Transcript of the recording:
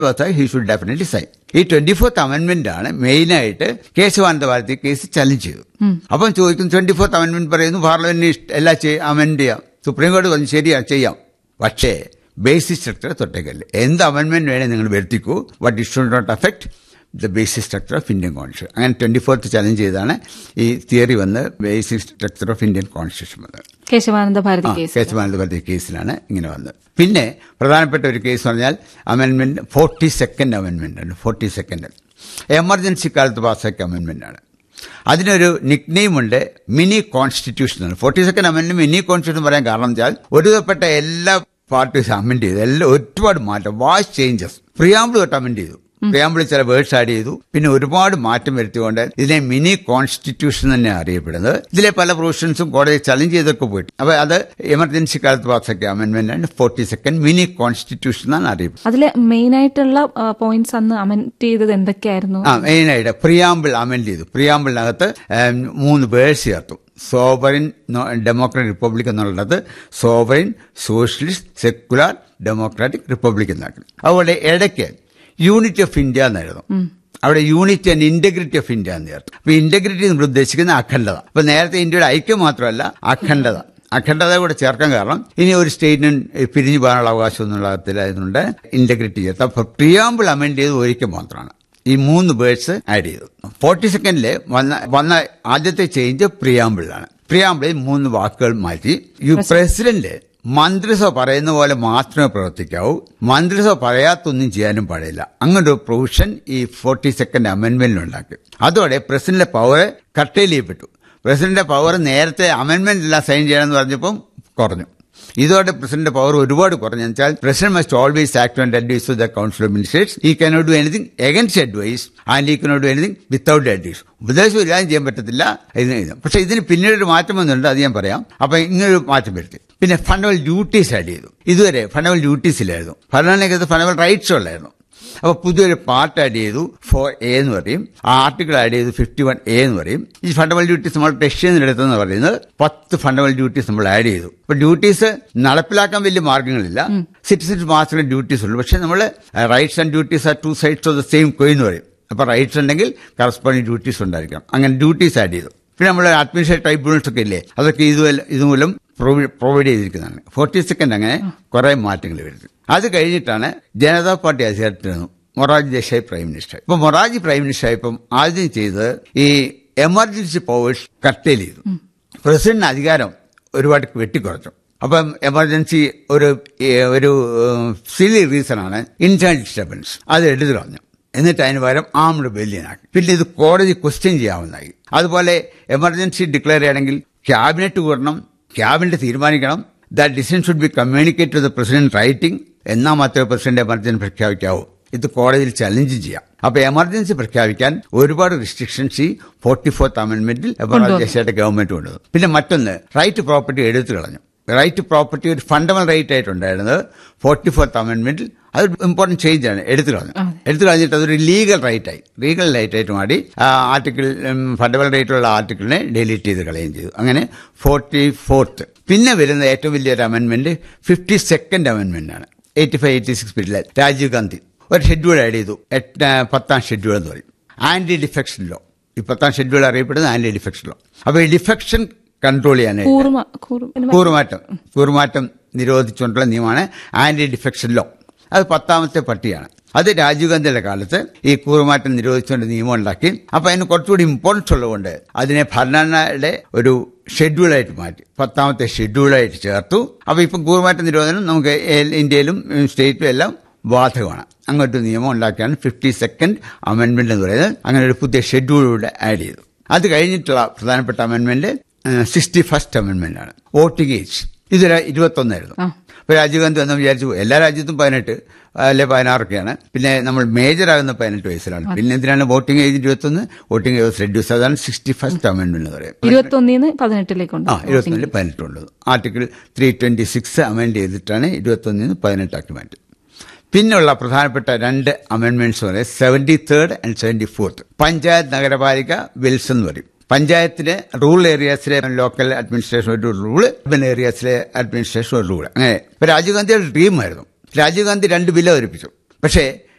he should definitely sign ഈ twenty fourth amendment ആണ് മെയിനായിട്ട് കേശവാനന്ദ ഭാരതി കേസ് ചലഞ്ച് ചെയ്തു അപ്പം ചോദിക്കും ട്വന്റി ഫോർത്ത് അമെന്റ്മെന്റ് പറയുന്നു പാർലമെന്റിന് ഇഷ്ട- എല്ലാം ചെയ്യ- അമെന്റ് ചെയ്യാം സുപ്രീം കോടതി പറഞ്ഞു ശരിയാ ചെയ്യാം പക്ഷേ ബേസിക് സ്ട്രക്ചർ തൊട്ടേക്കല്ലേ എന്ത് അമെന്റ്മെന്റ് വേണേൽ നിങ്ങൾ വരുത്തിക്കൂ but it should not affect the basic structure of Indian constitution അങ്ങനെ ട്വന്റി ഫോർത്ത് ചലഞ്ച് ചെയ്താണ് ഈ തിയറി വന്ന് basic structure of Indian constitution വന്നത് കേശവാനന്ദ ഭാരതി ആ, കേസ് കേശവാനന്ദ ഭാരതി കേസിലാണ് ഇങ്ങനെ വന്നത് പിന്നെ പ്രധാനപ്പെട്ട ഒരു കേസ് പറഞ്ഞാൽ അമെന്റ്മെന്റ് ഫോർട്ടി സെക്കൻഡ് അമെന്റ്മെന്റ് ആണ് ഫോർട്ടി സെക്കൻഡ് എമർജൻസി കാലത്ത് പാസ്സാക്കിയ അമെന്റ്മെന്റ് ആണ് അതിനൊരു നിക്നെയിം ഉണ്ട് മിനി കോൺസ്റ്റിറ്റ്യൂഷൻ ആണ് forty second amendment mini constitution പറയാൻ കാരണം വെച്ചാൽ ഒരുവിധപ്പെട്ട എല്ലാ പാർട്ടീസ് അമെന്റ് ചെയ്തു എല്ലാം ഒരുപാട് മാറ്റം വാച്ച് ചേഞ്ചസ് പ്രിയാമ്പിൾ തൊട്ട് അമെന്റ് ചെയ്തു പ്രിയാമ്പിൾ ചില വേർഡ്സ് ആഡ് ചെയ്തു പിന്നെ ഒരുപാട് മാറ്റം വരുത്തിക്കൊണ്ട് ഇതിനെ മിനി കോൺസ്റ്റിറ്റ്യൂഷൻ തന്നെ അറിയപ്പെടുന്നത് ഇതിലെ പല പ്രൊവിഷൻസും കോടതി ചലഞ്ച് ചെയ്തൊക്കെ പോയിട്ട് അപ്പൊ അത് എമർജൻസി കാലത്ത് പാസ്സാക്കിയ അമെന്റ്മെന്റ് ആണ് ഫോർട്ടി സെക്കൻഡ് മിനി കോൺസ്റ്റിറ്റ്യൂഷൻ എന്നാണ് അറിയപ്പെടുന്നത് അതിലെ മെയിൻ ആയിട്ടുള്ള പോയിന്റ്സ് അന്ന് അമെന്റ് ചെയ്തത് എന്തൊക്കെയായിരുന്നു ആ മെയിനായിട്ട് പ്രിയാമ്പിൾ അമെന്റ് ചെയ്തു പ്രിയാമ്പിളിനകത്ത് ഏം, മൂന്ന് വേർഡ്സ് ചേർത്തു സോവറിൻ ഡെമോക്രാറ്റിക് റിപ്പബ്ലിക് എന്നുള്ളത് sovereign socialist secular democratic republic എന്നാക്കി അതുപോലെ ഇടയ്ക്ക് യൂണിറ്റി ഓഫ് ഇന്ത്യ എന്നായിരുന്നു അവിടെ unity and integrity of India എന്ന് ചേർത്തു അപ്പൊ ഇന്റഗ്രിറ്റി നമ്മൾ ഉദ്ദേശിക്കുന്ന അഖണ്ഡത അപ്പൊ നേരത്തെ ഇന്ത്യയുടെ ഐക്യം മാത്രമല്ല അഖണ്ഡത അഖണ്ഡത കൂടെ ചേർക്കാൻ കാരണം ഇനി ഒരു സ്റ്റേറ്റിനും പിരിഞ്ഞു പോകാനുള്ള അവകാശം എന്നുള്ളതിലായതുകൊണ്ട് ഇന്റഗ്രിറ്റി ചേർത്ത് അപ്പൊ പ്രിയാമ്പിൾ അമെന്റ് ചെയ്ത് ഒരിക്കൽ മാത്രമാണ് ഈ മൂന്ന് വേർഡ്സ് ആഡ് ചെയ്തു ഫോർട്ടി സെക്കൻഡില് വന്ന വന്ന ആദ്യത്തെ ചേഞ്ച് പ്രിയാമ്പിളിലാണ് പ്രിയാമ്പിളിൽ മൂന്ന് വാക്കുകൾ മാറ്റി ഈ പ്രസിഡന്റ് മന്ത്രിസഭ പറയുന്ന പോലെ മാത്രമേ പ്രവർത്തിക്കാവൂ മന്ത്രിസഭ പറയാത്തൊന്നും ചെയ്യാനും പാടില്ല അങ്ങനെ ഒരു പ്രൊവിഷൻ ഈ ഫോർട്ടി സെക്കൻഡ് അമെന്റ്മെന്റിൽ ഉണ്ടാക്കി അതോടെ പ്രസിഡന്റിന്റെ പവർ കട്ടയിൽ ചെയ്യപ്പെട്ടു പ്രസിഡന്റിന്റെ പവർ നേരത്തെ അമെന്റ്മെന്റ് എല്ലാം സൈൻ ചെയ്യണമെന്ന് പറഞ്ഞപ്പം കുറഞ്ഞു ഇതോടെ പ്രസിഡന്റ് പവർ ഒരുപാട് കുറഞ്ഞു വെച്ചാൽ president must always act and advise to the council of ministers he cannot do anything against advice and he cannot do anything without advice ഉപദേശം ഇല്ലാതെ ചെയ്യാൻ പറ്റത്തില്ല ഇതിന് ഇത് പക്ഷെ ഇതിന് പിന്നീട് ഒരു മാറ്റം വന്നിട്ടുണ്ട് അത് ഞാൻ പറയാം അപ്പൊ ഇങ്ങനൊരു മാറ്റം വരുത്തി പിന്നെ ഫണ്ടമെന്റൽ ഡ്യൂട്ടീസ് ആഡ് ചെയ്തു ഇതുവരെ ഫണ്ടമെന്റൽ ഡ്യൂട്ടീസ് ഇല്ലായിരുന്നു ഭരണഘടനയ്ക്കകത്ത് ഫണ്ടമെന്റൽ റൈറ്റ്സ് ഉള്ളായിരുന്നു അപ്പൊ പുതിയൊരു പാർട്ട് ആഡ് ചെയ്തു ഫോർ എ എന്ന് പറയും ആ ആർട്ടിക്കിൾ ആഡ് ചെയ്തു ഫിഫ്റ്റി വൺ എ എന്ന് പറയും ഈ ഫണ്ടമെന്റൽ ഡ്യൂട്ടീസ് നമ്മൾ റഷ്യയിൽ നിന്ന് എടുത്തെന്ന് പറയുന്നത് പത്ത് ഫണ്ടമെന്റൽ ഡ്യൂട്ടീസ് നമ്മൾ ആഡ് ചെയ്തു അപ്പൊ ഡ്യൂട്ടീസ് നടപ്പിലാക്കാൻ വലിയ മാർഗങ്ങളില്ല സിറ്റിസൺസ് മാത്രമേ ഡ്യൂട്ടീസ് ഉള്ളൂ പക്ഷെ നമ്മൾ rights and duties are two sides of the same coin എന്ന് പറയും അപ്പൊ റൈറ്റ്സ് ഉണ്ടെങ്കിൽ കറസ്പോണ്ടിങ് ഡ്യൂട്ടീസ് ഉണ്ടായിരിക്കണം അങ്ങനെ ഡ്യൂട്ടീസ് ആഡ് ചെയ്തു പിന്നെ നമ്മൾ അഡ്മിനിസ്ട്രേറ്റീവ് ട്രൈബ്യൂണൽസ് ഒക്കെ ഇല്ലേ അതൊക്കെ ഇതുപോലെ ഇതുമൂലം പ്രൊവൈഡ് ചെയ്തിരിക്കുന്നതാണ് ഫോർട്ടി സെക്കൻഡ് അങ്ങനെ കുറെ മാറ്റങ്ങൾ വരുത്തി അത് കഴിഞ്ഞിട്ടാണ് ജനതാ പാർട്ടി അധികാരത്തിൽ വന്നു മൊറാജി ദേശായി പ്രൈം മിനിസ്റ്റർ ഇപ്പൊ മൊറാജി പ്രൈം മിനിസ്റ്റർ ആയപ്പം ആദ്യം ചെയ്തത് ഈ എമർജൻസി പവേഴ്സ് കട്ടേൽ ചെയ്തു പ്രസിഡന്റിന് അധികാരം ഒരുപാട് വെട്ടിക്കുറച്ചു അപ്പം എമർജൻസി ഒരു ഏഹ്, ഒരു സിലി റീസൺ ആണ് ഇന്റേണൽ ഡിസ്റ്റർബൻസ് അത് എടുത്തു കളഞ്ഞു എന്നിട്ട് അതിന് പകരം ആംഡ് ബെല്ലിയനാക്കി പിന്നെ ഇത് കോടതി ക്വസ്റ്റ്യൻ ചെയ്യാവുന്നതായി അതുപോലെ എമർജൻസി ഡിക്ലെയർ ചെയ്യണമെങ്കിൽ ക്യാബിനറ്റ് കൂടണം ക്യാബിനറ്റ് തീരുമാനിക്കണം the decision should be communicate to the president writing എന്നാൽ മാത്രമേ പ്രസിഡന്റ് എമർജൻസി പ്രഖ്യാപിക്കാവൂ ഇത് കോടതിയിൽ ചലഞ്ച് ചെയ്യാം അപ്പൊ എമർജൻസി പ്രഖ്യാപിക്കാൻ ഒരുപാട് റിസ്ട്രിക്ഷൻസ് ഈ ഫോർട്ടി ഫോർത്ത് അമെന്റ്മെന്റിൽ എമർജൻസിയായിട്ട് ഗവൺമെന്റ് കൊണ്ടുവന്നു പിന്നെ മറ്റൊന്ന് റൈറ്റ് പ്രോപ്പർട്ടി എടുത്തു കളഞ്ഞു റൈറ്റ് പ്രോപ്പർട്ടി ഒരു ഫണ്ടമെന്റൽ റൈറ്റ് ആയിട്ടുണ്ടായിരുന്നത് ഫോർട്ടി ഫോർത്ത് അമെന്റ്മെന്റിൽ അത് ഇമ്പോർട്ടന്റ് ചേഞ്ച് ആണ് എടുത്തു കളഞ്ഞു എടുത്തു കളഞ്ഞിട്ട് അതൊരു ലീഗൽ റൈറ്റ് ആയി ലീഗൽ റൈറ്റ് ആയിട്ട് മാറി ആ ആർട്ടിക്കിൾ ഫണ്ടമെന്റൽ റൈറ്റുള്ള ആർട്ടിക്കിളിനെ ഡിലീറ്റ് ചെയ്ത് കളയുകയും ചെയ്തു അങ്ങനെ ഫോർട്ടി ഫോർത്ത് പിന്നെ വരുന്ന ഏറ്റവും വലിയൊരു അമെന്റ്മെന്റ് ഫിഫ്റ്റി സെക്കൻഡ് അമെന്റ്മെന്റ് ആണ് എയ്റ്റി ഫൈവ് എയ്റ്റി സിക്സ് പീരീഡിലെ രാജീവ് ഗാന്ധി ഒരു ഷെഡ്യൂൾ ആഡ് ചെയ്തു എട്ട് പത്താം ഷെഡ്യൂൾ എന്ന് പറയും ആന്റി ഡിഫെക്ഷൻ ലോ ഈ പത്താം ഷെഡ്യൂൾ അറിയപ്പെടുന്നത് ആന്റി ഡിഫെക്ഷൻ ലോ അപ്പൊ ഈ ഡിഫെക്ഷൻ കൺട്രോൾ ചെയ്യാനായിട്ട് കൂറുമ കൂറും കൂറുമാറ്റം കൂറുമാറ്റം നിരോധിച്ചുകൊണ്ടുള്ള നിയമമാണ് ആന്റി ഡിഫെക്ഷൻ ലോ അത് പത്താമത്തെ പട്ടിയാണ് അത് രാജീവ് ഗാന്ധിയുടെ കാലത്ത് ഈ കൂറുമാറ്റം നിരോധിച്ചുകൊണ്ട് നിയമം ഉണ്ടാക്കി അപ്പൊ അതിന് കുറച്ചുകൂടി ഇമ്പോർട്ടൻസ് ഉള്ളതുകൊണ്ട് അതിനെ ഭരണഘടനയുടെ ഒരു ഷെഡ്യൂളായിട്ട് മാറ്റി പത്താമത്തെ ഷെഡ്യൂളായിട്ട് ചേർത്തു അപ്പൊ ഇപ്പം കൂറുമാറ്റ നിരോധനം നമുക്ക് എ- ഇന്ത്യയിലും ഉം, സ്റ്റേറ്റിലും എല്ലാം ബാധകമാണ് അങ്ങോട്ട് നിയമം ഉണ്ടാക്കിയാണ് ഫിഫ്റ്റി സെക്കൻഡ് അമെന്റ്മെന്റ് എന്ന് പറയുന്നത് അങ്ങനെ ഒരു പുതിയ ഷെഡ്യൂളിലൂടെ ആഡ് ചെയ്തു അത് കഴിഞ്ഞിട്ടുള്ള പ്രധാനപ്പെട്ട അമെന്റ്മെന്റ് സിക്സ്റ്റി ഫസ്റ്റ് അമെന്റ്മെന്റ് ആണ് വോട്ടിംഗ് ഏജ് ഇതൊരു ഇരുപത്തൊന്നായിരുന്നു അപ്പൊ രാജീവ് ഗാന്ധി വന്ന് വിചാരിച്ചു എല്ലാ രാജ്യത്തും പതിനെട്ട് അല്ലെ പതിനാറൊക്കെയാണ് പിന്നെ നമ്മൾ മേജർ ആകുന്ന പതിനെട്ട് വയസ്സിലാണ് പിന്നെ എന്തിനാണ് വോട്ടിംഗ് ഏജ് ഇരുപത്തൊന്ന് വോട്ടിംഗ് ഏജ് റെഡ്യൂസ് അതാണ് സിക്സ്റ്റി ഫസ്റ്റ് അമെന്റ്മെന്റ് എന്ന് പറയുന്നത് ഇരുപത്തി ഒന്നിന്ന് പതിനെട്ടിലേക്കുണ്ട് ആ ഇരുപത്തൊന്നിൽ പതിനെട്ടുള്ളത് article three twenty six amend ചെയ്തിട്ടാണ് ഇരുപത്തൊന്നിന് പതിനെട്ടാക്കി മാറ്റി പിന്നെയുള്ള പ്രധാനപ്പെട്ട രണ്ട് അമെന്റ്മെന്റ്സ് പറയും seventy third and seventy fourth panchayat Nagarpalika bills എന്ന് പറയും പഞ്ചായത്തിലെ റൂറൽ ഏരിയാസിലെ ലോക്കൽ അഡ്മിനിസ്ട്രേഷൻ ഒരു റൂള് അർബൻ ഏരിയാസിലെ അഡ്മിനിസ്ട്രേഷൻ ഒരു റൂള് അങ്ങനെ ഇപ്പൊ രാജീവ് ഗാന്ധിയുടെ ഡ്രീമായിരുന്നു രാജീവ് ഗാന്ധി രണ്ട് ബില്ല് അവതരിപ്പിച്ചു പക്ഷേ